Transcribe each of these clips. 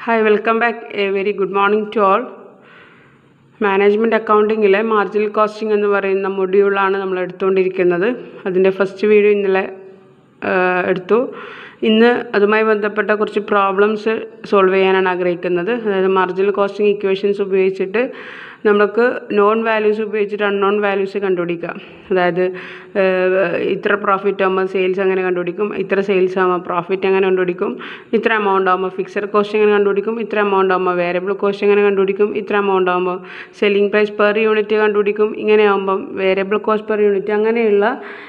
Hi welcome back a very good morning to all management അക്കൗണ്ടിങ്ങിലെ marginal costing എന്ന് പറയുന്ന മൊഡ്യൂളാണ് നമ്മൾ എടുത്തുകൊണ്ടിരിക്കുന്നത് അതിൻ്റെ ഫസ്റ്റ് വീഡിയോ ഇന്നലെ ആ, എടുത്തു ഇന്ന് അതുമായി ബന്ധപ്പെട്ട കുറച്ച് പ്രോബ്ലംസ് സോൾവ് ചെയ്യാനാണ് ആഗ്രഹിക്കുന്നത് അതായത് മാർജിനൽ കോസ്റ്റിംഗ് ഇക്വേഷൻസ് ഉപയോഗിച്ചിട്ട് നമുക്ക് നോൺ വാല്യൂസ് ഉപയോഗിച്ചിട്ട് അൺനോൺ വാല്യൂസ് കണ്ടുപിടിക്കാം അതായത് ഏഹ്, ഇത്ര പ്രോഫിറ്റ് ആകുമ്പോൾ സെയിൽസ് അങ്ങനെ കണ്ടുപിടിക്കും ഇത്ര സെയിൽസ് ആകുമ്പോൾ പ്രോഫിറ്റ് എങ്ങനെ കണ്ടുപിടിക്കും ഇത്ര എമൗണ്ട് ആകുമ്പോൾ ഫിക്സഡ് കോസ്റ്റ് എങ്ങനെ കണ്ടുപിടിക്കും ഇത്ര എമൗണ്ട് ആകുമ്പോൾ വേരിയബിൾ കോസ്റ്റ് എങ്ങനെ കണ്ടുപിടിക്കും ഇത്ര എമൗണ്ട് ആകുമ്പോൾ സെല്ലിംഗ് പ്രൈസ് പെർ യൂണിറ്റ് കണ്ടുപിടിക്കും ഇങ്ങനെ ആകുമ്പം വേരിയബിൾ കോസ്റ്റ് പെർ യൂണിറ്റ് അങ്ങനെയുള്ള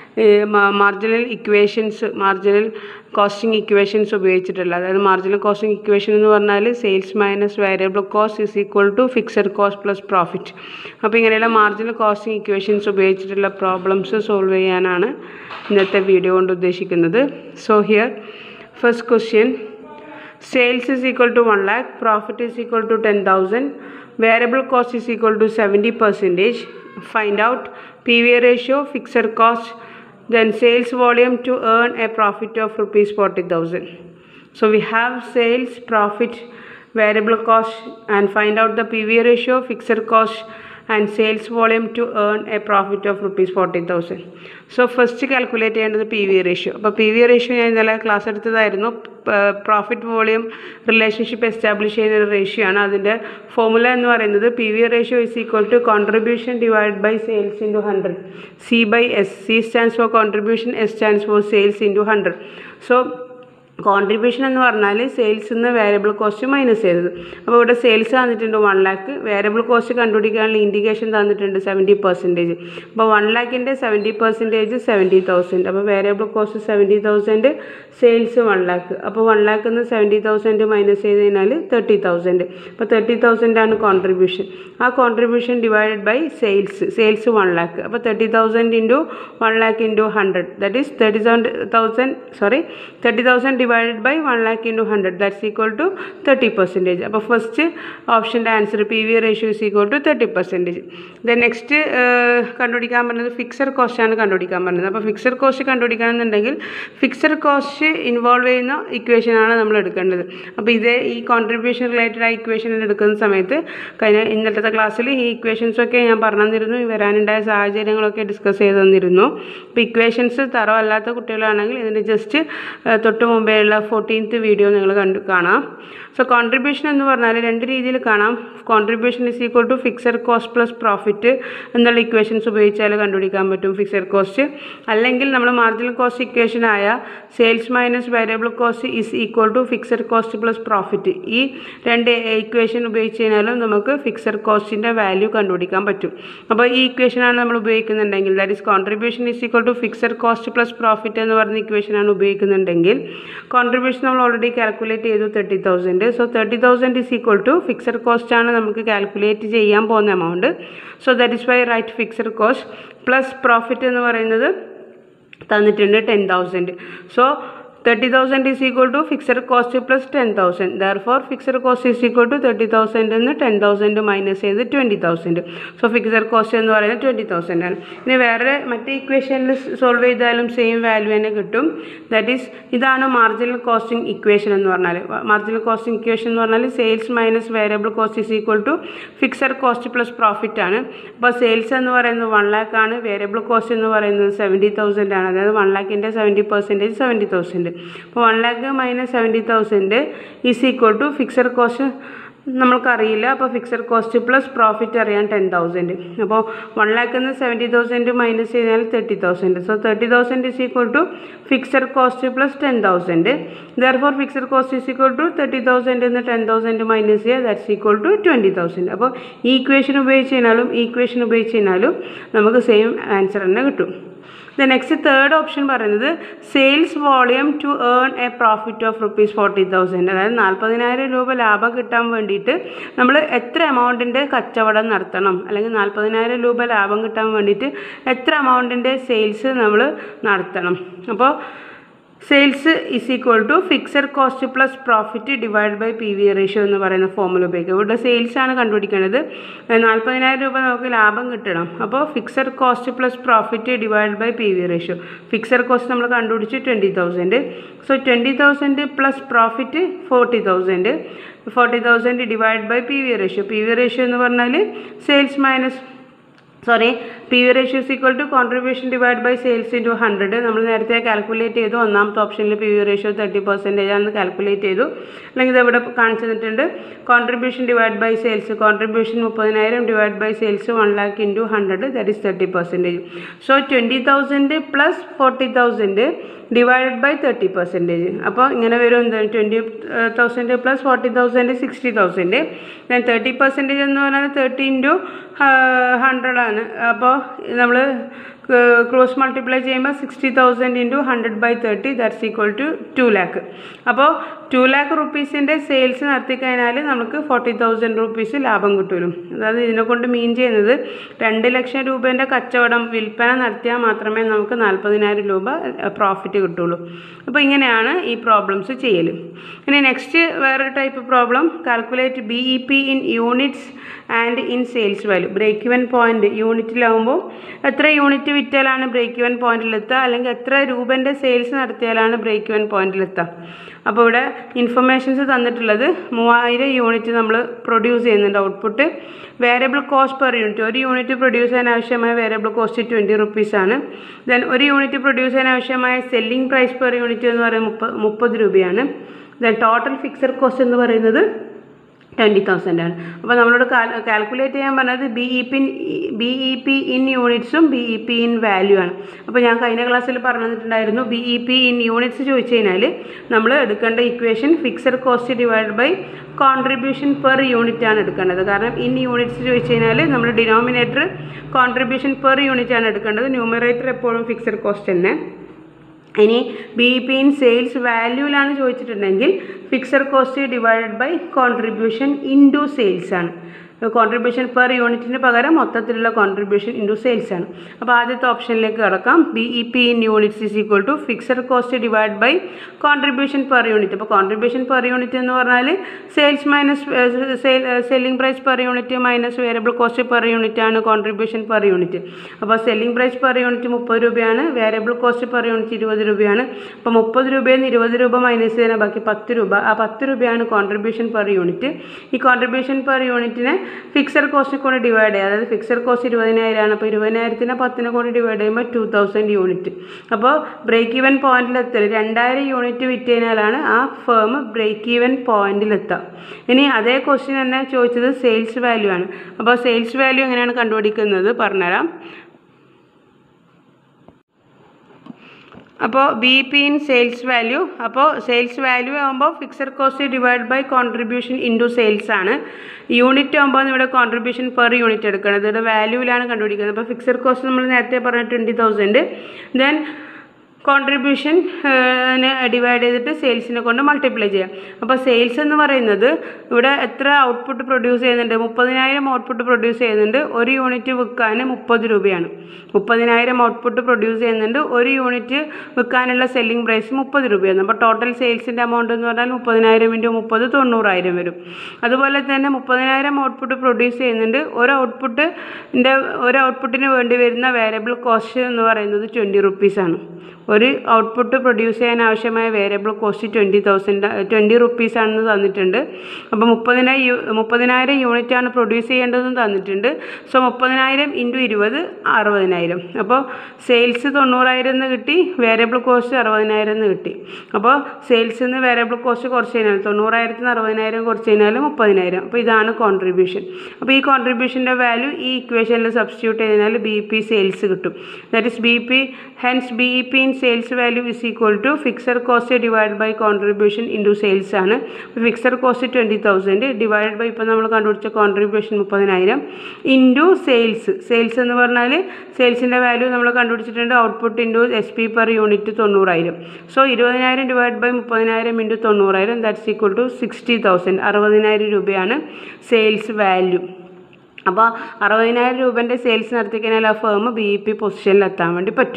marginal equations marginal costing equations ഉപയോഗിച്ചിട്ടുള്ള അതായത് മാർജിനൽ കോസ്റ്റിംഗ് ഇക്വേഷൻ എന്ന് പറഞ്ഞാൽ sales minus variable cost is equal to fixed cost plus profit അപ്പോൾ ഇങ്ങനെയുള്ള മാർജിനൽ കോസ്റ്റിംഗ് ഇക്വേഷൻസ് ഉപയോഗിച്ചിട്ടുള്ള പ്രോബ്ലംസ് സോൾവ് ചെയ്യാനാണ് ഇന്നത്തെ വീഡിയോ കൊണ്ട് ഉദ്ദേശിക്കുന്നത് so here first question sales is equal to 1 lakh profit is equal to 10000 variable cost is equal to 70 percentage find out pv ratio fixed cost then sales volume to earn a profit of rupees 40000 so we have sales profit variable cost and find out the pv ratio fixed cost and sales volume to earn a profit of rupees 40000 so first calculate ചെയ്യേണ്ടത് P V ratio അപ്പോൾ P V ratio ഞാൻ ഇന്നലെ class എടുത്തതായിരുന്നു profit volume relationship establish ചെയ്യുന്ന ഒരു ratio ആണ് അതിൻ്റെ formula എന്ന് പറയുന്നത് P V ratio is equal to contribution divide by sales into hundred C by S C stands for contribution S stands for sales into hundred so contribution എന്ന് പറഞ്ഞാൽ sales നിന്ന് variable cost minus ചെയ്തത് അപ്പോൾ ഇവിടെ sales തന്നിട്ടുണ്ട് one lakh variable cost കണ്ടുപിടിക്കാനുള്ള indication തന്നിട്ടുണ്ട് seventy percentage അപ്പോൾ വൺ ലാക്കിൻ്റെ സെവൻറ്റി പെർസെൻറ്റേജ് സെവൻറ്റി തൗസൻഡ് അപ്പോൾ variable cost seventy thousand sales one lakh അപ്പോൾ വൺ ലാക്കിൽ നിന്ന് സെവൻറ്റി തൗസൻഡ് മൈനസ് ചെയ്ത് കഴിഞ്ഞാൽ തേർട്ടി തൗസൻഡ് അപ്പോൾ തേർട്ടി തൗസൻഡ് ആണ് കോൺട്രിബ്യൂഷൻ ആ contribution divided by sales sales one lakh അപ്പോൾ thirty thousand into one lakh into hundred that is thirty seven thousand sorry thirty thousand divided by one lakh into hundred that's equal to thirty percentage അപ്പോൾ first ഓപ്ഷൻ്റെ answer P V ratio is equal to thirty percentage then next കണ്ടുപിടിക്കാൻ പറഞ്ഞത് fixed cost ആണ് കണ്ടുപിടിക്കാൻ പറഞ്ഞത് അപ്പോൾ fixed cost കണ്ടുപിടിക്കണമെന്നുണ്ടെങ്കിൽ fixed cost involve ചെയ്യുന്ന ഇക്വേഷനാണ് നമ്മൾ എടുക്കേണ്ടത് അപ്പോൾ ഇതേ ഈ കോൺട്രിബ്യൂഷൻ റിലേറ്റഡ് ആ ഇക്വേഷൻ എടുക്കുന്ന സമയത്ത് കഴിഞ്ഞ ഇന്നലത്തെ ക്ലാസ്സിൽ ഈ ഇക്വേഷൻസൊക്കെ ഞാൻ പറഞ്ഞു തന്നിരുന്നു ഈ വരാനുണ്ടായ സാഹചര്യങ്ങളൊക്കെ ഡിസ്കസ് ചെയ്ത് തന്നിരുന്നു അപ്പോൾ ഇക്വേഷൻസ് തറവല്ലാത്ത കുട്ടികളാണെങ്കിൽ ഇതിൻ്റെ ജസ്റ്റ് തൊട്ട് മുമ്പേ ഉള്ള ഫോർട്ടീൻത്ത് വീഡിയോ നിങ്ങൾ കണ്ടു കാണാം സോ കോൺട്രിബ്യൂഷൻ എന്ന് പറഞ്ഞാൽ രണ്ട് രീതിയിൽ കാണാം contribution is equal to fixed cost plus profit എന്നുള്ള ഇക്വേഷൻസ് ഉപയോഗിച്ചാൽ കണ്ടുപിടിക്കാൻ പറ്റും ഫിക്സഡ് കോസ്റ്റ് അല്ലെങ്കിൽ നമ്മൾ മാർജിനൽ കോസ്റ്റ് ഇക്വേഷനായ sales minus variable cost is equal to fixed cost plus profit ഈ രണ്ട് ഇക്വേഷൻ ഉപയോഗിച്ച് കഴിഞ്ഞാലും നമുക്ക് ഫിക്സഡ് കോസ്റ്റിൻ്റെ വാല്യൂ കണ്ടുപിടിക്കാൻ പറ്റും അപ്പോൾ ഈ ഇക്വേഷനാണ് നമ്മൾ ഉപയോഗിക്കുന്നുണ്ടെങ്കിൽ that is contribution is equal to fixed cost plus profit എന്ന് പറയുന്ന ഇക്വേഷനാണ് ഉപയോഗിക്കുന്നുണ്ടെങ്കിൽ കോൺട്രിബ്യൂഷൻ നമ്മൾ ഓൾറെഡി കാൽക്കുലേറ്റ് ചെയ്തു thirty thousand so thirty thousand is equal to fixed cost ആണ് നമുക്ക് കാൽക്കുലേറ്റ് ചെയ്യാൻ പോകുന്ന amount so that is why right fixed cost plus profit എന്ന് പറയുന്നത് തന്നിട്ടുണ്ട് ten thousand so thirty thousand is equal to fixed cost plus ten thousand therefore fixed cost is equal to thirty thousand എന്ന് ten thousand minus ചെയ്ത് twenty thousand so fixed cost എന്ന് പറയുന്നത് twenty thousand ആണ് ഇനി വേറെ മറ്റേ ഇക്വേഷനിൽ solve ചെയ്താലും സെയിം വാല്യൂ തന്നെ കിട്ടും ദാറ്റ് ഈസ് ഇതാണ് മാർജിനൽ കോസ്റ്റിംഗ് ഇക്വേഷൻ എന്ന് പറഞ്ഞാൽ മാർജിനൽ കോസ്റ്റിംഗ് ഇക്വേഷൻ എന്ന് പറഞ്ഞാൽ sales minus variable cost is equal to fixed cost plus profit ആണ് അപ്പോൾ സെയിൽസ് എന്ന് പറയുന്നത് വൺ ലാക്ക് ആണ് വേരിയബിൾ കോസ്റ്റ് എന്ന് പറയുന്നത് സെവൻറ്റി തൗസൻഡ് ആണ് അതായത് വൺ ലാക്കിൻ്റെ സെവൻറ്റി പെർസെൻറ്റേജ് സെവൻറ്റി തൗസൻഡ് അപ്പോൾ one lakh minus seventy thousand is equal to fixed cost നമ്മൾക്കറിയില്ല അപ്പോൾ ഫിക്സഡ് കോസ്റ്റ് പ്ലസ് പ്രോഫിറ്റ് അറിയാൻ ടെൻ തൗസൻഡ് അപ്പോൾ വൺ ലാക്കിൽ നിന്ന് സെവൻറ്റി തൗസൻഡ് മൈനസ് ചെയ്താൽ thirty thousand so thirty thousand is equal to fixed cost plus ten thousand therefore fixed cost is equal to thirty thousand എന്ന് ten thousand minus ചെയ്യുക that's equal to twenty thousand അപ്പോൾ ഈ equation ഉപയോഗിച്ച് കഴിഞ്ഞാലും ഈ equation ഉപയോഗിച്ച് കഴിഞ്ഞാലും നമുക്ക് സെയിം ആൻസർ തന്നെ കിട്ടും ദ നെക്സ്റ്റ് തേർഡ് ഓപ്ഷൻ പറയുന്നത് sales volume to earn a profit of rupees forty thousand അതായത് നാൽപ്പതിനായിരം രൂപ ലാഭം കിട്ടാൻ വേണ്ടിയിട്ട് നമ്മൾ എത്ര എമൗണ്ടിൻ്റെ കച്ചവടം നടത്തണം അല്ലെങ്കിൽ നാൽപ്പതിനായിരം രൂപ ലാഭം കിട്ടാൻ വേണ്ടിയിട്ട് എത്ര എമൗണ്ടിൻ്റെ സെയിൽസ് നമ്മൾ നടത്തണം അപ്പോൾ sales is equal to fixed cost plus profit divide by P V ratio എന്ന് പറയുന്ന ഫോമുല ഉപയോഗിക്കുക ഇവിടെ സെയിൽസ് ആണ് കണ്ടുപിടിക്കേണ്ടത് നാൽപ്പതിനായിരം രൂപ നമുക്ക് ലാഭം കിട്ടണം അപ്പോൾ fixed cost plus profit divide by P V ratio fixed cost നമ്മൾ കണ്ടുപിടിച്ച് twenty thousand so twenty thousand plus profit forty thousand forty thousand divide by P V ratio P V ratio എന്ന് പറഞ്ഞാൽ sales minus sorry P V ratio is equal to contribution divide by sales into hundred നമ്മൾ നേരത്തെ calculate ചെയ്തു ഒന്നാമത്തെ ഓപ്ഷനിൽ P V ratio thirty percentage ആണെന്ന് calculate ചെയ്തു അല്ലെങ്കിൽ ഇത് ഇവിടെ കാണിച്ചു തന്നിട്ടുണ്ട് contribution divide by sales contribution മുപ്പതിനായിരം divide by sales one lakh into hundred that is thirty percentage so twenty thousand plus forty thousand divided by thirty percentage അപ്പോൾ ഇങ്ങനെ വരും എന്താണ് twenty thousand plus forty thousand sixty thousand then thirty percentage എന്ന് പറഞ്ഞാൽ thirty into hundred ആണ് അപ്പോൾ നമ്മൾ cross multiply ചെയ്യുമ്പോൾ sixty thousand into hundred by thirty that's equal to two lakh അപ്പോൾ ടു ലാക്ക് റുപ്പീസിൻ്റെ സെയിൽസ് നടത്തി കഴിഞ്ഞാൽ നമുക്ക് ഫോർട്ടി തൗസൻഡ് റുപ്പീസ് ലാഭം കിട്ടുമല്ലോ അതായത് ഇതിനെ കൊണ്ട് മീൻ ചെയ്യുന്നത് രണ്ട് ലക്ഷം രൂപേൻ്റെ കച്ചവടം വിൽപ്പന നടത്തിയാൽ മാത്രമേ നമുക്ക് നാൽപ്പതിനായിരം രൂപ പ്രോഫിറ്റ് കിട്ടുള്ളൂ അപ്പോൾ ഇങ്ങനെയാണ് ഈ പ്രോബ്ലംസ് ചെയ്യൽ ഇനി നെക്സ്റ്റ് വേറൊരു type problem calculate B E P in units and in sales value break even point യൂണിറ്റിലാവുമ്പോൾ എത്ര യൂണിറ്റ് വിറ്റാലാണ് ബ്രേക്ക് ഇവൻ പോയിന്റിലെത്തുക അല്ലെങ്കിൽ എത്ര രൂപൻ്റെ സെയിൽസ് നടത്തിയാലാണ് ബ്രേക്ക് ഇവൻ പോയിന്റിലെത്തുക അപ്പോൾ ഇവിടെ ഇൻഫർമേഷൻസ് തന്നിട്ടുള്ളത് മൂവായിരം യൂണിറ്റ് നമ്മൾ പ്രൊഡ്യൂസ് ചെയ്യുന്നുണ്ട് output variable cost per unit ഒരു യൂണിറ്റ് പ്രൊഡ്യൂസ് ചെയ്യാൻ ആവശ്യമായ വേരിയബിൾ കോസ്റ്റ് ട്വൻറ്റി റുപ്പീസാണ് ദെൻ ഒരു യൂണിറ്റ് പ്രൊഡ്യൂസ് ചെയ്യാൻ ആവശ്യമായ സെല്ലിംഗ് പ്രൈസ് പെർ യൂണിറ്റ് എന്ന് പറയുന്നത് മുപ്പ മുപ്പത് രൂപയാണ് ദെൻ ടോട്ടൽ ഫിക്സഡ് കോസ്റ്റ് എന്ന് പറയുന്നത് ട്വൻറ്റി തൗസൻഡ് ആണ് അപ്പോൾ നമ്മളോട് കാൽക്കുലേറ്റ് ചെയ്യാൻ പറഞ്ഞത് B E P B E P in യൂണിറ്റ്സും B E P in value ആണ് അപ്പോൾ ഞാൻ കഴിഞ്ഞ ക്ലാസ്സിൽ പറഞ്ഞു തന്നിട്ടുണ്ടായിരുന്നു B E P in units ചോദിച്ചു കഴിഞ്ഞാൽ നമ്മൾ എടുക്കേണ്ട equation fixed cost divide by contribution per unit ആണ് എടുക്കേണ്ടത് കാരണം ഇൻ യൂണിറ്റ്സ് ചോദിച്ചു കഴിഞ്ഞാൽ നമ്മൾ ഡിനോമിനേറ്റർ കോൺട്രിബ്യൂഷൻ പെർ യൂണിറ്റ് ആണ് എടുക്കേണ്ടത് ന്യൂമറേറ്റർ എപ്പോഴും ഫിക്സഡ് കോസ്റ്റ് തന്നെ ഇനി ബി പി ഇൻ സെയിൽസ് വാല്യൂലാണ് ചോദിച്ചിട്ടുണ്ടെങ്കിൽ fixed cost divided by contribution into sales ആണ് കോൺട്രിബ്യൂഷൻ പെർ യൂണിറ്റിന് പകരം മൊത്തത്തിലുള്ള കോൺട്രിബ്യൂഷൻ ഇൻറ്റു സെയിൽസ് ആണ് അപ്പോൾ ആദ്യത്തെ ഓപ്ഷനിലേക്ക് കിടക്കാം B E P in units is equal to fixed cost divide by contribution per unit അപ്പോൾ കോൺട്രിബ്യൂഷൻ പെർ യൂണിറ്റ് എന്ന് പറഞ്ഞാൽ sales minus selling price per unit minus variable cost per unit ആണ് contribution per unit അപ്പോൾ selling price per unit മുപ്പത് രൂപയാണ് variable cost per unit ഇരുപത് രൂപയാണ് അപ്പോൾ മുപ്പത് രൂപയിൽ നിന്ന് ഇരുപത് രൂപ മൈനസ് ചെയ്യാൻ ബാക്കി പത്ത് രൂപ ആ പത്ത് രൂപയാണ് കോൺട്രിബ്യൂഷൻ പെർ യൂണിറ്റ് ഈ കോൺട്രിബ്യൂഷൻ പെർ യൂണിറ്റിനെ ഫിക്സഡ് കോസ്റ്റ് കൊണ്ട് ഡിവൈഡ് ചെയ്യുക അതായത് ഫിക്സഡ് കോസ്റ്റ് ഇരുപതിനായിരമാണ് അപ്പോൾ ഇരുപതിനായിരത്തിനെ പത്തിനെ കൊണ്ട് ഡിവൈഡ് ചെയ്യുമ്പോൾ ടു തൗസൻഡ് യൂണിറ്റ് അപ്പോൾ ബ്രേക്ക് ഈവൻ പോയിന്റിലെത്തൽ രണ്ടായിരം യൂണിറ്റ് വിറ്റ് കഴിഞ്ഞാലാണ് ആ ഫേം ബ്രേക്ക് ഈവൻ പോയിന്റിലെത്തുക ഇനി അതേ ക്വസ്റ്റ്യൻ തന്നെ ചോദിച്ചത് സെയിൽസ് വാല്യൂ ആണ് അപ്പോൾ സെയിൽസ് വാല്യൂ എങ്ങനെയാണ് കണ്ടുപിടിക്കുന്നത് പറഞ്ഞുതരാം അപ്പോൾ B P in sales value അപ്പോൾ സെയിൽസ് വാല്യൂ ആകുമ്പോൾ fixed cost divide by contribution into sales ആണ് യൂണിറ്റ് ആകുമ്പോൾ ഇവിടെ കോൺട്രിബ്യൂഷൻ പെർ യൂണിറ്റ് എടുക്കുന്നത് ഇവിടെ വാല്യൂവിലാണ് കണ്ടുപിടിക്കുന്നത് അപ്പോൾ ഫിക്സഡ് കോസ്റ്റ് നമ്മൾ നേരത്തെ പറഞ്ഞ twenty thousand then contribution divide ചെയ്തിട്ട് സെയിൽസിനെ കൊണ്ട് മൾട്ടിപ്ലൈ ചെയ്യാം അപ്പോൾ സെയിൽസ് എന്ന് പറയുന്നത് ഇവിടെ എത്ര ഔട്ട്പുട്ട് പ്രൊഡ്യൂസ് ചെയ്യുന്നുണ്ട് മുപ്പതിനായിരം ഔട്ട്പുട്ട് പ്രൊഡ്യൂസ് ചെയ്യുന്നുണ്ട് ഒരു യൂണിറ്റ് വിൽക്കാൻ മുപ്പത് രൂപയാണ് മുപ്പതിനായിരം ഔട്ട്പുട്ട് പ്രൊഡ്യൂസ് ചെയ്യുന്നുണ്ട് ഒരു യൂണിറ്റ് വിൽക്കാനുള്ള സെല്ലിംഗ് പ്രൈസ് മുപ്പത് രൂപയാണ് അപ്പോൾ ടോട്ടൽ സെയിൽസിൻ്റെ എമൗണ്ട് എന്ന് പറഞ്ഞാൽ മുപ്പതിനായിരം ഇൻറ്റു മുപ്പത് തൊണ്ണൂറായിരം വരും അതുപോലെ തന്നെ മുപ്പതിനായിരം ഔട്ട്പുട്ട് പ്രൊഡ്യൂസ് ചെയ്യുന്നുണ്ട് ഒരു ഔട്ട്പുട്ടിൻ്റെ ഒരു ഔട്ട്പുട്ടിന് വേണ്ടി വരുന്ന വേരിയബിൾ കോസ്റ്റ് എന്ന് പറയുന്നത് ട്വൻറ്റി റുപ്പീസാണ് ഒരു ഔട്ട്പുട്ട് പ്രൊഡ്യൂസ് ചെയ്യാൻ ആവശ്യമായ variable cost twenty thousand twenty റുപ്പീസാണെന്ന് തന്നിട്ടുണ്ട് അപ്പോൾ മുപ്പതിനായിരം യു മുപ്പതിനായിരം യൂണിറ്റാണ് പ്രൊഡ്യൂസ് ചെയ്യേണ്ടതെന്ന് തന്നിട്ടുണ്ട് സോ മുപ്പതിനായിരം ഇൻറ്റു ഇരുപത് അറുപതിനായിരം അപ്പോൾ സെയിൽസ് തൊണ്ണൂറായിരം എന്ന് കിട്ടി വേരിയബിൾ കോസ്റ്റ് അറുപതിനായിരം എന്ന് കിട്ടി അപ്പോൾ സെയിൽസിൽ നിന്ന് വേരിയബിൾ കോസ്റ്റ് കുറച്ച് കഴിഞ്ഞാൽ തൊണ്ണൂറായിരത്തിൽ നിന്ന് അറുപതിനായിരം കുറച്ച് കഴിഞ്ഞാൽ മുപ്പതിനായിരം അപ്പോൾ ഇതാണ് കോൺട്രിബ്യൂഷൻ അപ്പോൾ ഈ കോൺട്രിബ്യൂഷൻ്റെ വാല്യൂ ഈ ഇക്വേഷനിൽ സബ്സ്റ്റിറ്റ്യൂട്ട് ചെയ്താൽ ബി പി സെയിൽസ് കിട്ടും that is B P hence B E P in sales value is equal to fixed cost divide by contribution into sales ആണ് fixed cost twenty thousand divide by ഇപ്പോൾ നമ്മൾ കണ്ടുപിടിച്ച contribution മുപ്പതിനായിരം into sales sales എന്ന് പറഞ്ഞാൽ സെയിൽസിൻ്റെ value നമ്മൾ കണ്ടുപിടിച്ചിട്ടുണ്ട് output into S P per unit തൊണ്ണൂറായിരം സോ ഇരുപതിനായിരം ഡിവൈഡ് ബൈ മുപ്പതിനായിരം ഇൻറ്റു തൊണ്ണൂറായിരം that's equal to sixty thousand അറുപതിനായിരം രൂപയാണ് സെയിൽസ് വാല്യൂ അപ്പോൾ അറുപതിനായിരം രൂപേൻ്റെ സെയിൽസ് നടത്തി കഴിഞ്ഞാൽ ആ ഫേം ബി ഇ പി പൊസിഷനിൽ എത്താൻ വേണ്ടി പറ്റും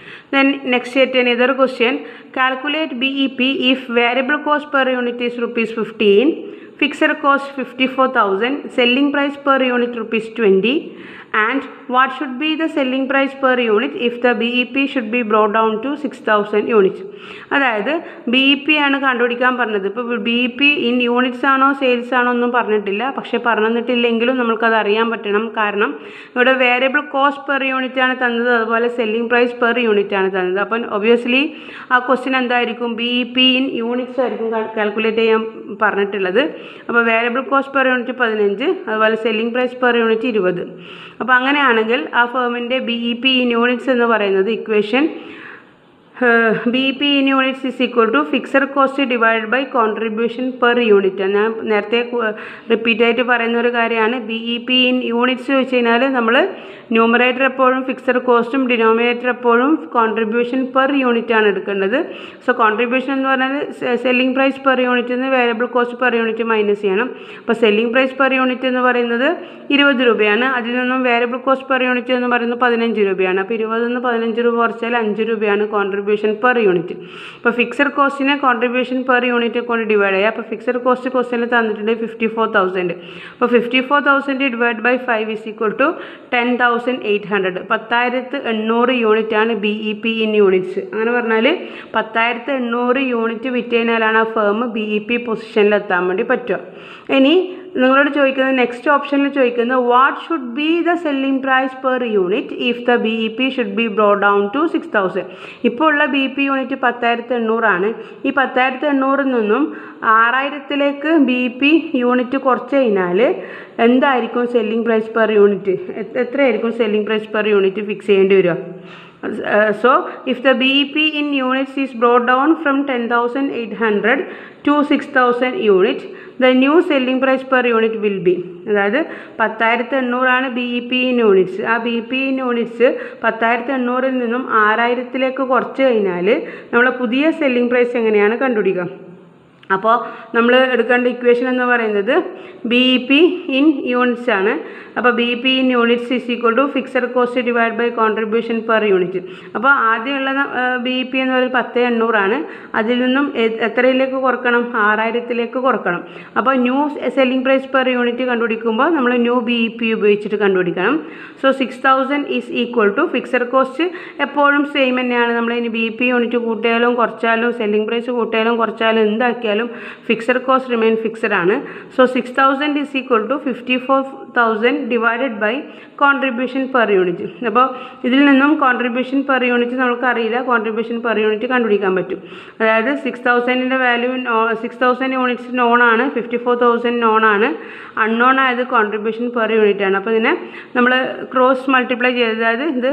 Then next yet another question. Calculate BEP if variable cost per unit is rupees 15, fixed cost 54,000, selling price per unit rupees 20 and what should be the selling price per unit if the BEP should be brought down to 6000 units. അതായത് B E P ആണ് കണ്ടുപിടിക്കാൻ പറഞ്ഞത് ഇപ്പോൾ B E P in units ആണോ sales ആണോ ഒന്നും പറഞ്ഞിട്ടില്ല പക്ഷേ പറഞ്ഞിട്ടില്ലെങ്കിലും നമുക്കത് അറിയാൻ പറ്റണം കാരണം ഇവിടെ വേരിയബിൾ കോസ്റ്റ് പെർ യൂണിറ്റ് ആണ് തന്നത് അതുപോലെ സെല്ലിംഗ് പ്രൈസ് പെർ യൂണിറ്റ് ആണ് തന്നത് അപ്പം ഒബ്വിയസ്ലി ആ ക്വസ്റ്റ്യൻ എന്തായിരിക്കും B E P in units ആയിരിക്കും കാൽക്കുലേറ്റ് ചെയ്യാൻ പറഞ്ഞിട്ടുള്ളത് അപ്പോൾ വേരിയബിൾ കോസ്റ്റ് പെർ യൂണിറ്റ് പതിനഞ്ച് അതുപോലെ സെല്ലിംഗ് പ്രൈസ് പെർ യൂണിറ്റ് ഇരുപത് അപ്പോൾ അങ്ങനെയാണെങ്കിൽ ആ ഫേമിൻ്റെ B E P in units എന്ന് പറയുന്നത് equation B P in units is equal to fixed cost divide by contribution per unit ഞാൻ നേരത്തെ റിപ്പീറ്റ് ആയിട്ട് പറയുന്ന ഒരു കാര്യമാണ് B E P in units വെച്ച് കഴിഞ്ഞാൽ നമ്മൾ ന്യൂമറേറ്റർ എപ്പോഴും ഫിക്സഡ് കോസ്റ്റും ഡിനോമിനേറ്റർ എപ്പോഴും കോൺട്രിബ്യൂഷൻ പെർ യൂണിറ്റ് ആണ് എടുക്കേണ്ടത് സോ കോൺട്രിബ്യൂഷൻ എന്ന് പറഞ്ഞാൽ സെല്ലിംഗ് പ്രൈസ് പെർ യൂണിറ്റ് നിന്ന് variable cost per unit minus ചെയ്യണം അപ്പോൾ സെല്ലിംഗ് പ്രൈസ് പെർ യൂണിറ്റ് എന്ന് പറയുന്നത് ഇരുപത് രൂപയാണ് അതിൽ നിന്നും വേരിയബിൾ കോസ്റ്റ് പെർ യൂണിറ്റ് എന്ന് പറയുന്നത് പതിനഞ്ച് രൂപയാണ് അപ്പോൾ ഇരുപതിൽ നിന്ന് പതിനഞ്ച് രൂപ കുറച്ചാൽ അഞ്ച് രൂപയാണ് കോൺട്രിബ്യൂഷൻ പെർ യൂണിറ്റ് അപ്പോൾ ഫിക്സഡ് കോസ്റ്റിനെ കോൺട്രിബ്യൂഷൻ പെർ യൂണിറ്റ് കൊണ്ട് ഡിവൈഡ് ചെയ്യുക അപ്പോൾ ഫിക്സഡ് കോസ്റ്റ് ക്വസ്റ്റിനിൽ തന്നിട്ടുണ്ട് ഫിഫ്റ്റി ഫോർ തൗസൻഡ് അപ്പോൾ fifty four thousand divide by five is equal to ten thousand eight hundred പത്തായിരത്ത് എണ്ണൂറ് യൂണിറ്റ് ആണ് B E P in units അങ്ങനെ പറഞ്ഞാൽ പത്തായിരത്ത് എണ്ണൂറ് യൂണിറ്റ് വിറ്റ് കഴിഞ്ഞാലാണ് ആ ഫേം ബി ഇ പി പൊസിഷനിൽ എത്താൻ വേണ്ടി പറ്റുക ഇനി നിങ്ങളോട് ചോദിക്കുന്നത് നെക്സ്റ്റ് ഓപ്ഷനിൽ ചോദിക്കുന്നത് what should be the selling price per unit if the B E P should be brought down to six thousand ഇപ്പോൾ ഉള്ള ബി പി യൂണിറ്റ് പത്തായിരത്തി എണ്ണൂറാണ് ഈ പത്തായിരത്തി എണ്ണൂറിൽ നിന്നും ആറായിരത്തിലേക്ക് ബി പി യൂണിറ്റ് കുറച്ച് കഴിഞ്ഞാൽ എന്തായിരിക്കും സെല്ലിംഗ് പ്രൈസ് പെർ യൂണിറ്റ് എത്രയായിരിക്കും selling price per unit fix ചെയ്യേണ്ടി വരിക Uh, so if the BEP in units is brought down from 10,800 to 6,000 unit the new selling price per unit will be അതായത് പത്തായിരത്തി എണ്ണൂറാണ് B E P in units ആ B P in units പത്തായിരത്തി എണ്ണൂറിൽ നിന്നും ആറായിരത്തിലേക്ക് കുറച്ച് കഴിഞ്ഞാൽ നമ്മളെ പുതിയ സെല്ലിംഗ് പ്രൈസ് എങ്ങനെയാണ് കണ്ടുപിടിക്കുക അപ്പോൾ നമ്മൾ എടുക്കേണ്ട ഇക്വേഷൻ എന്ന് പറയുന്നത് B E P in units ആണ് അപ്പോൾ B P in units is equal to fixed cost divide by contribution per unit അപ്പോൾ ആദ്യമുള്ള ബി ഇ പി എന്ന് പറയുന്നത് പത്ത് എണ്ണൂറാണ് അതിൽ നിന്നും എ- എത്രയിലേക്ക് കുറക്കണം ആറായിരത്തിലേക്ക് കുറക്കണം അപ്പോൾ new selling price per unit കണ്ടുപിടിക്കുമ്പോൾ നമ്മൾ ന്യൂ ബി ഇ പി ഉപയോഗിച്ചിട്ട് കണ്ടുപിടിക്കണം so six thousand is equal to fixed cost എപ്പോഴും സെയിം തന്നെയാണ് നമ്മൾ ഇനി ബി പി യൂണിറ്റ് കൂട്ടിയാലും കുറച്ചാലും സെല്ലിംഗ് പ്രൈസ് കൂട്ടിയാലും കുറച്ചാലും എന്താക്കിയാലും ഫിക്സഡ് കോസ്റ്റ് റിമെയിൻ ഫിക്സഡ് ആണ് so six thousand is equal to fifty four thousand divided by contribution per unit അപ്പോൾ ഇതിൽ നിന്നും കോൺട്രിബ്യൂഷൻ പെർ യൂണിറ്റ് നമുക്ക് അറിയില്ല കോൺട്രിബ്യൂഷൻ പെർ യൂണിറ്റ് കണ്ടുപിടിക്കാൻ പറ്റും അതായത് സിക്സ് തൗസൻഡിൻ്റെ value six thousand units known ആണ് ഫിഫ്റ്റി ഫോർ തൗസൻഡ് നോൺ ആണ് അൺനോൺ ആയത് കോൺട്രിബ്യൂഷൻ പെർ യൂണിറ്റ് ആണ് അപ്പോൾ ഇതിനെ നമ്മൾ ക്രോസ് മൾട്ടിപ്ലൈ ചെയ്ത് അതായത് ഇത്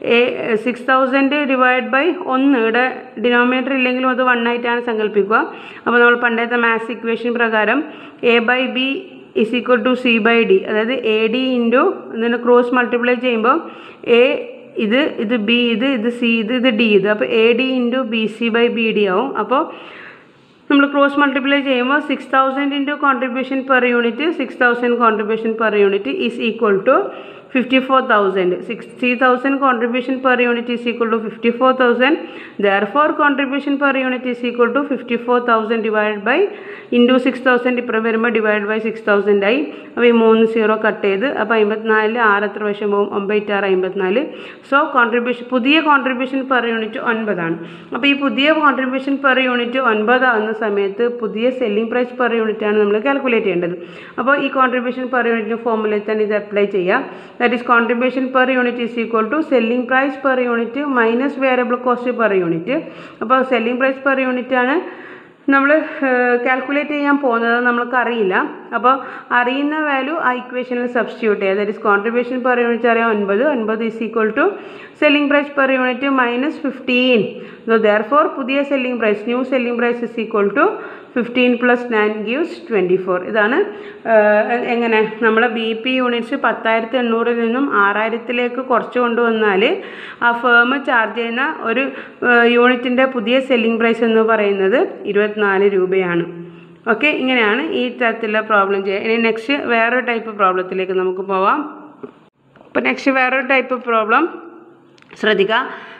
സിക്സ് തൗസൻഡ് ഡിവൈഡ് ബൈ ഒന്ന് ഇവിടെ ഡിനോമിനേറ്റർ ഇല്ലെങ്കിലും അത് വൺ ആയിട്ടാണ് സങ്കല്പിക്കുക അപ്പോൾ നമ്മൾ പണ്ടത്തെ മാത്സ് ഇക്വേഷൻ പ്രകാരം A by B is equal to C by D അതായത് എ ഡി ഇൻറ്റു ഇതിനെ ക്രോസ് മൾട്ടിപ്ലൈ ചെയ്യുമ്പോൾ എ ഇത് ഇത് ബി ഇത് ഇത് സി ഇത് ഇത് ഡി ഇത് അപ്പോൾ A D into B C by B D ആവും അപ്പോൾ നമ്മൾ ക്രോസ് മൾട്ടിപ്ലൈ ചെയ്യുമ്പോൾ six thousand into contribution per unit six thousand contribution per unit is equal to fifty four thousand sixty thousand contribution per unit is equal to fifty four thousand therefore contribution per unit is equal to fifty four thousand divide by into six thousand ഇപ്പുറം വരുമ്പോൾ divide by six thousand ആയി അപ്പോൾ ഈ മൂന്ന് zero cut ചെയ്ത് അപ്പോൾ അമ്പത്തിനാലിൽ ആറ് എത്ര വശം പോകും ഒമ്പത് ആറ് അമ്പത്തിനാല് സോ കോൺട്രിബ്യൂഷൻ പുതിയ കോൺട്രിബ്യൂഷൻ പെർ യൂണിറ്റ് ഒൻപതാണ് അപ്പോൾ ഈ പുതിയ കോൺട്രിബ്യൂഷൻ പെർ യൂണിറ്റ് ഒൻപതാകുന്ന സമയത്ത് പുതിയ സെല്ലിംഗ് പ്രൈസ് പെർ യൂണിറ്റ് ആണ് നമ്മൾ കാൽക്കുലേറ്റ് ചെയ്യേണ്ടത് അപ്പോൾ ഈ കോൺട്രിബ്യൂഷൻ പെർ യൂണിറ്റിന് ഫോമുലയിൽ തന്നെ ഇത് അപ്ലൈ ചെയ്യാം that is contribution per unit is equal to selling price per unit minus variable cost per unit അപ്പോൾ സെല്ലിംഗ് പ്രൈസ് പെർ യൂണിറ്റ് ആണ് നമ്മൾ കാൽക്കുലേറ്റ് ചെയ്യാൻ പോകുന്നത് നമ്മൾക്ക് അറിയില്ല അപ്പോൾ അറിയുന്ന വാല്യൂ ആ ഇക്വേഷനിൽ സബ്സ്റ്റിറ്റ്യൂട്ട് ചെയ്യുക that is contribution per unit അറിയാം ഒൻപത് ഒൻപത് is equal to selling price per unit minus fifteen so therefore പുതിയ selling price new selling price is equal to fifteen plus nine gives twenty four ഇതാണ് ഏഹ്, എങ്ങനെ നമ്മളെ B P units പത്തായിരത്തി എണ്ണൂറിൽ നിന്നും ആറായിരത്തിലേക്ക് കുറച്ച് കൊണ്ടുവന്നാൽ ആ ഫേം ചാർജ് ചെയ്യുന്ന ഒരു യൂണിറ്റിൻ്റെ പുതിയ സെല്ലിംഗ് പ്രൈസ് എന്ന് പറയുന്നത് ഇരുപത്തിനാല് രൂപയാണ് ഓക്കെ ഇങ്ങനെയാണ് ഈ തരത്തിലുള്ള പ്രോബ്ലം ചെയ്യുക ഇനി നെക്സ്റ്റ് വേറൊരു ടൈപ്പ് പ്രോബ്ലത്തിലേക്ക് നമുക്ക് പോവാം അപ്പോൾ നെക്സ്റ്റ് വേറൊരു ടൈപ്പ് പ്രോബ്ലം ശ്രദ്ധിക്കുക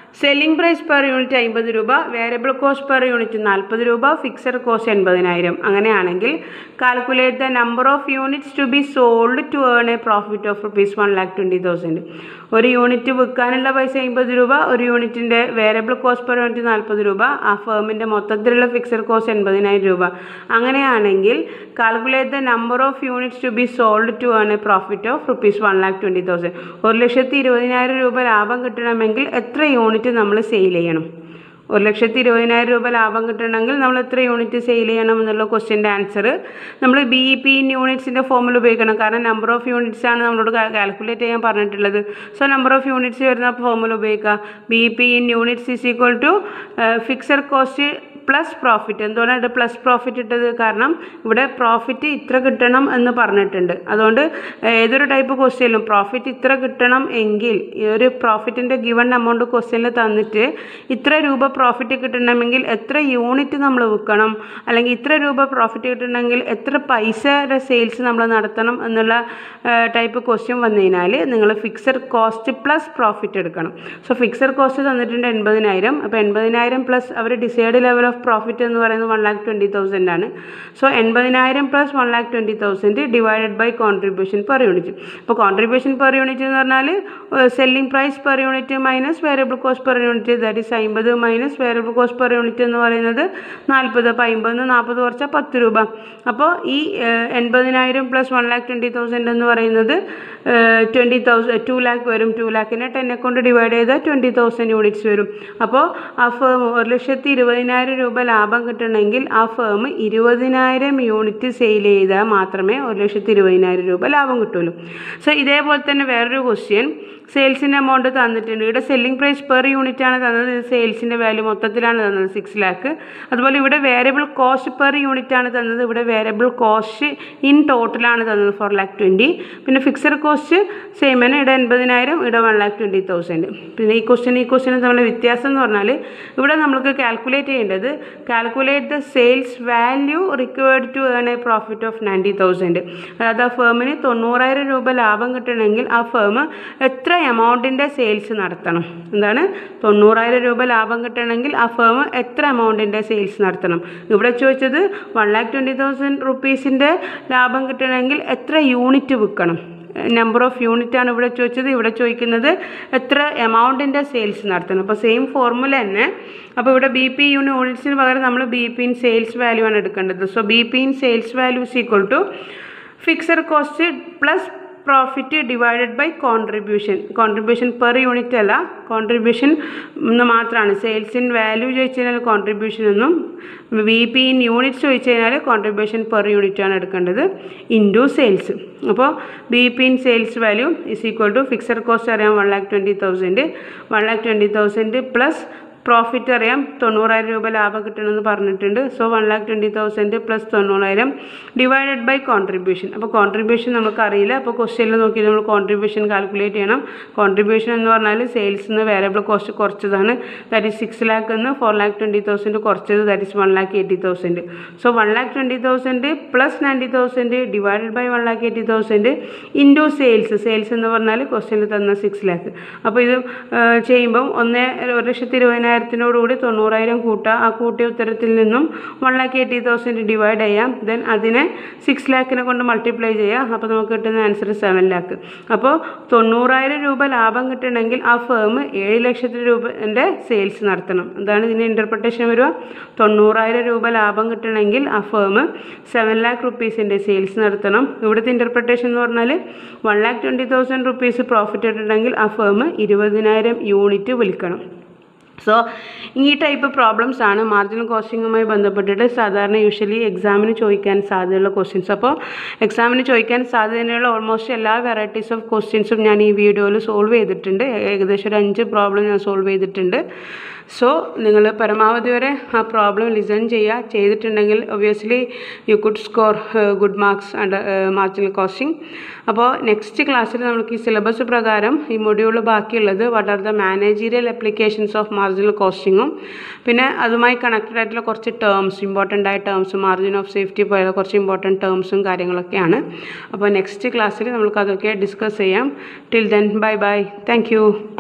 സെല്ലിംഗ് പ്രൈസ് പെർ യൂണിറ്റ് അമ്പത് രൂപ വേരിയബിൾ കോസ്റ്റ് പെർ യൂണിറ്റ് നാൽപ്പത് രൂപ ഫിക്സഡ് കോസ്റ്റ് എൺപതിനായിരം അങ്ങനെയാണെങ്കിൽ calculate the number of units to be sold to earn a profit of rupees one lakh twenty thousand ഒരു യൂണിറ്റ് വിൽക്കാനുള്ള പൈസ അമ്പത് രൂപ ഒരു യൂണിറ്റിൻ്റെ വേരിയബിൾ കോസ്റ്റ് പെർ യൂണിറ്റ് നാൽപ്പത് രൂപ ആ ഫേമിൻ്റെ മൊത്തത്തിലുള്ള ഫിക്സഡ് കോസ്റ്റ് എൺപതിനായിരം രൂപ അങ്ങനെയാണെങ്കിൽ calculate the number of units to be sold to earn a profit of rupees one lakh twenty thousand ഒരു ലക്ഷത്തി ഇരുപതിനായിരം രൂപ ലാഭം കിട്ടണമെങ്കിൽ എത്ര യൂണിറ്റ് നമ്മൾ സെയിൽ ചെയ്യണം ഒരു ലക്ഷത്തി ഇരുപതിനായിരം രൂപ ലാഭം കിട്ടണമെങ്കിൽ നമ്മൾ എത്ര യൂണിറ്റ് സെയിൽ ചെയ്യണം എന്നുള്ള ക്വസ്റ്റ്യൻ്റെ ആൻസർ നമ്മൾ ബി പി ഇൻ യൂണിറ്റ്സിൻ്റെ ഫോമിൽ ഉപയോഗിക്കണം കാരണം നമ്പർ ഓഫ് യൂണിറ്റ്സ് ആണ് നമ്മളോട് കാൽക്കുലേറ്റ് ചെയ്യാൻ പറഞ്ഞിട്ടുള്ളത് സോ നമ്പർ ഓഫ് യൂണിറ്റ്സ് വരുന്ന ഫോമിൽ ഉപയോഗിക്കുക B P in units is equal to fixed cost plus profit എന്തുകൊണ്ടാണ് പ്ലസ് പ്രോഫിറ്റ് ഇട്ടത് കാരണം ഇവിടെ പ്രോഫിറ്റ് ഇത്ര കിട്ടണം എന്ന് പറഞ്ഞിട്ടുണ്ട് അതുകൊണ്ട് ഏതൊരു ടൈപ്പ് ക്വസ്റ്റ്യനിലും പ്രോഫിറ്റ് ഇത്ര കിട്ടണം എങ്കിൽ ഈ ഒരു പ്രോഫിറ്റിൻ്റെ ഗിവൺ എമൗണ്ട് ക്വസ്റ്റ്യനിൽ തന്നിട്ട് ഇത്ര രൂപ പ്രോഫിറ്റ് കിട്ടണമെങ്കിൽ എത്ര യൂണിറ്റ് നമ്മൾ വിൽക്കണം അല്ലെങ്കിൽ ഇത്ര രൂപ പ്രോഫിറ്റ് കിട്ടണമെങ്കിൽ എത്ര പൈസയുടെ സെയിൽസ് നമ്മൾ നടത്തണം എന്നുള്ള ടൈപ്പ് ക്വസ്റ്റ്യൻ വന്നു കഴിഞ്ഞാൽ നിങ്ങൾ ഫിക്സഡ് കോസ്റ്റ് പ്ലസ് പ്രോഫിറ്റ് എടുക്കണം സോ ഫിക്സഡ് കോസ്റ്റ് തന്നിട്ടുണ്ട് എൺപതിനായിരം അപ്പോൾ എൺപതിനായിരം പ്ലസ് അവർ ഡിസൈഡ് ലെവൽ ഓഫ് പ്രോഫിറ്റ് എന്ന് പറയുന്നത് വൺ ലാക്ക് ട്വൻറ്റി തൗസൻഡ് ആണ് സോ എൺപതിനായിരം plus one lakh twenty thousand divided by contribution per unit അപ്പോൾ കോൺട്രിബ്യൂഷൻ പെർ യൂണിറ്റ് എന്ന് പറഞ്ഞാൽ selling price per unit minus variable cost per unit that is അമ്പത് minus variable cost per unit എന്ന് പറയുന്നത് നാൽപ്പത് അപ്പോൾ അമ്പത് നാൽപ്പത് കുറച്ചാൽ പത്ത് രൂപ അപ്പോൾ ഈ എൺപതിനായിരം plus one lakh twenty thousand എന്ന് പറയുന്നത് ട്വൻറ്റി തൗസൻഡ് ടു ലാക്ക് വരും ടു ലാക്കിനെ ടെന്നെ കൊണ്ട് ഡിവൈഡ് ചെയ്താൽ ട്വൻറ്റി തൗസൻഡ് യൂണിറ്റ്സ് വരും അപ്പോൾ ആ ഫേം ഒരു ലക്ഷത്തി ഇരുപതിനായിരം രൂപ ലാഭം കിട്ടണമെങ്കിൽ ആ ഫേം ഇരുപതിനായിരം യൂണിറ്റ് സെയിൽ ചെയ്താൽ മാത്രമേ ഒരു ലക്ഷത്തി ഇരുപതിനായിരം രൂപ ലാഭം കിട്ടുള്ളൂ സോ ഇതേപോലെ തന്നെ വേറൊരു ക്വസ്റ്റ്യൻ സെയിൽസിൻ്റെ എമൗണ്ട് തന്നിട്ടുണ്ട് ഇവിടെ സെല്ലിംഗ് പ്രൈസ് പെർ യൂണിറ്റ് ആണ് തന്നത് ഇത് സെയിൽസിൻ്റെ വാല്യൂ മൊത്തത്തിലാണ് തന്നത് സിക്സ് ലാക്ക് അതുപോലെ ഇവിടെ വേരിയബിൾ കോസ്റ്റ് പെർ യൂണിറ്റ് ആണ് തന്നത് ഇവിടെ വേരിയബിൾ കോസ്റ്റ് ഇൻ ടോട്ടലാണ് തന്നത് ഫോർ ലാക്ക് ട്വൻറ്റി പിന്നെ ഫിക്സഡ് കോസ്റ്റ് സെയിം തന്നെ ഇവിടെ എൺപതിനായിരം ഇവിടെ വൺ ലാക്ക് ട്വൻറ്റി തൗസൻഡ് പിന്നെ ഈ ക്വസ്റ്റ്യൻ ഈ ക്വസ്റ്റ്യൻ തമ്മിലുള്ള വ്യത്യാസം എന്ന് പറഞ്ഞാൽ ഇവിടെ നമുക്ക് കാൽക്കുലേറ്റ് ചെയ്യേണ്ടത് calculate the sales value required to earn a profit of ninety thousand അതായത് ആ ഫേമിന് തൊണ്ണൂറായിരം രൂപ ലാഭം കിട്ടണമെങ്കിൽ ആ ഫേം എത്ര എമൗണ്ടിൻ്റെ സെയിൽസ് നടത്തണം എന്താണ് തൊണ്ണൂറായിരം രൂപ ലാഭം കിട്ടണമെങ്കിൽ ആ ഫേം എത്ര എമൗണ്ടിൻ്റെ സെയിൽസ് നടത്തണം ഇവിടെ ചോദിച്ചത് വൺ ലാക്ക് ട്വൻറ്റി തൗസൻഡ് റുപ്പീസിൻ്റെ ലാഭം കിട്ടണമെങ്കിൽ എത്ര യൂണിറ്റ് വിൽക്കണം നമ്പർ ഓഫ് യൂണിറ്റ് ആണ് ഇവിടെ ചോദിച്ചത് ഇവിടെ ചോദിക്കുന്നത് എത്ര എമൗണ്ടിൻ്റെ സെയിൽസ് നടത്തണം അപ്പോൾ സെയിം ഫോർമുല തന്നെ അപ്പോൾ ഇവിടെ ബി പി യൂണിറ്റ്സിന് പകരം നമ്മൾ B P in sales value ആണ് എടുക്കേണ്ടത് so B P in sales value is equal to fixed cost plus profit divided by contribution contribution per unit അല്ല കോൺട്രിബ്യൂഷൻ എന്ന് മാത്രമാണ് സെയിൽസ് ഇൻ വാല്യൂ ചോദിച്ചു കഴിഞ്ഞാൽ കോൺട്രിബ്യൂഷൻ എന്നും വി പി ഇൻ യൂണിറ്റ്സ് ചോദിച്ചു കഴിഞ്ഞാൽ കോൺട്രിബ്യൂഷൻ പെർ യൂണിറ്റ് ആണ് എടുക്കേണ്ടത് ഇൻറ്റു സെയിൽസ് അപ്പോൾ B P in sales value is equal to fixed cost അറിയാം one lakh twenty thousand one lakh twenty thousand plus profit അറിയാം തൊണ്ണൂറായിരം രൂപ ലാഭം കിട്ടണമെന്ന് പറഞ്ഞിട്ടുണ്ട് so one lakh twenty thousand plus തൊണ്ണൂറായിരം ഡിവൈഡഡ് ബൈ കോൺട്രിബ്യൂഷൻ അപ്പോൾ കോൺട്രിബ്യൂഷൻ നമുക്കറിയില്ല അപ്പോൾ ക്വസ്റ്റ്യനിൽ നോക്കി നമ്മൾ കോൺട്രിബ്യൂഷൻ കാൽക്കുലേറ്റ് ചെയ്യണം കോൺട്രിബ്യൂഷൻ എന്ന് പറഞ്ഞാൽ സെയിൽസ് നിന്ന് വേരിയബിൾ കോസ്റ്റ് കുറച്ചതാണ് ദാറ്റ് ഈസ് സിക്സ് ലാക്ക് നിന്ന് ഫോർ ലാക്ക് ട്വൻറ്റി തൗസൻഡ് കുറച്ചത് that is one lakh eighty thousand so one lakh twenty thousand plus ninety thousand divided by one lakh eighty thousand into sales sales എന്ന് പറഞ്ഞാൽ ക്വസ്റ്റ്യനിൽ തന്ന സിക്സ് ലാക്ക് അപ്പോൾ ഇത് ചെയ്യുമ്പം ഒന്ന് ഒരു ലക്ഷത്തി ഇരുപതിനായിരത്തിനോടുകൂടി തൊണ്ണൂറായിരം കൂട്ടുക ആ കൂട്ടിയ ഉത്തരത്തിൽ നിന്നും one lakh eighty thousand divide ചെയ്യാം ദെൻ അതിനെ സിക്സ് ലാക്കിനെ കൊണ്ട് മൾട്ടിപ്ലൈ ചെയ്യുക അപ്പോൾ നമുക്ക് കിട്ടുന്ന ആൻസർ സെവൻ ലാക്ക് അപ്പോൾ തൊണ്ണൂറായിരം രൂപ ലാഭം കിട്ടണമെങ്കിൽ ആ ഫേം ഏഴ് ലക്ഷത്തി രൂപൻ്റെ സെയിൽസ് നടത്തണം എന്താണ് ഇതിൻ്റെ ഇൻ്റർപ്രിട്ടേഷൻ വരിക തൊണ്ണൂറായിരം രൂപ ലാഭം കിട്ടണമെങ്കിൽ ആ ഫേം സെവൻ ലാക്ക് റുപ്പീസിൻ്റെ സെയിൽസ് നടത്തണം ഇവിടുത്തെ ഇൻ്റർപ്രിട്ടേഷൻ എന്ന് പറഞ്ഞാൽ one lakh twenty thousand rupees profit ഇട്ടിട്ടുണ്ടെങ്കിൽ ആ ഫേം ഇരുപതിനായിരം യൂണിറ്റ് വിൽക്കണം സോ ഈ ടൈപ്പ് പ്രോബ്ലംസ് ആണ് മാർജിനൽ കോസ്റ്റിങ്ങുമായി ബന്ധപ്പെട്ടിട്ട് സാധാരണ യൂഷ്വലി എക്സാമിന് ചോദിക്കാൻ സാധ്യതയുള്ള ക്വസ്റ്റ്യൻസ് അപ്പോൾ എക്സാമിന് ചോദിക്കാൻ സാധ്യതയുള്ള ഓൾമോസ്റ്റ് എല്ലാ വെറൈറ്റീസ് ഓഫ് ക്വസ്റ്റ്യൻസും ഞാൻ ഈ വീഡിയോയിൽ സോൾവ് ചെയ്തിട്ടുണ്ട് ഏകദേശം ഒരു അഞ്ച് പ്രോബ്ലം ഞാൻ സോൾവ് ചെയ്തിട്ടുണ്ട് സോ നിങ്ങൾ പരമാവധി വരെ ആ പ്രോബ്ലം ലിസൺ ചെയ്യുക ചെയ്തിട്ടുണ്ടെങ്കിൽ obviously you could score good marks under marginal costing അപ്പോൾ നെക്സ്റ്റ് ക്ലാസ്സിൽ നമുക്ക് ഈ സിലബസ് പ്രകാരം ഈ മൊഡ്യൂൾ ബാക്കിയുള്ളത് what are the managerial applications of marginal കോസ്റ്റിങ്ങും പിന്നെ അതുമായി കണക്റ്റഡ് ആയിട്ടുള്ള കുറച്ച് ടേംസ് ഇമ്പോർട്ടൻ്റ് ആയ ടേംസ് മാർജിൻ ഓഫ് സേഫ്റ്റി പോലുള്ള കുറച്ച് ഇമ്പോർട്ടൻറ്റ് ടേംസും കാര്യങ്ങളൊക്കെയാണ് അപ്പോൾ നെക്സ്റ്റ് ക്ലാസ്സിൽ നമുക്ക് അതൊക്കെ ഡിസ്കസ് ചെയ്യാം till then bye bye thank U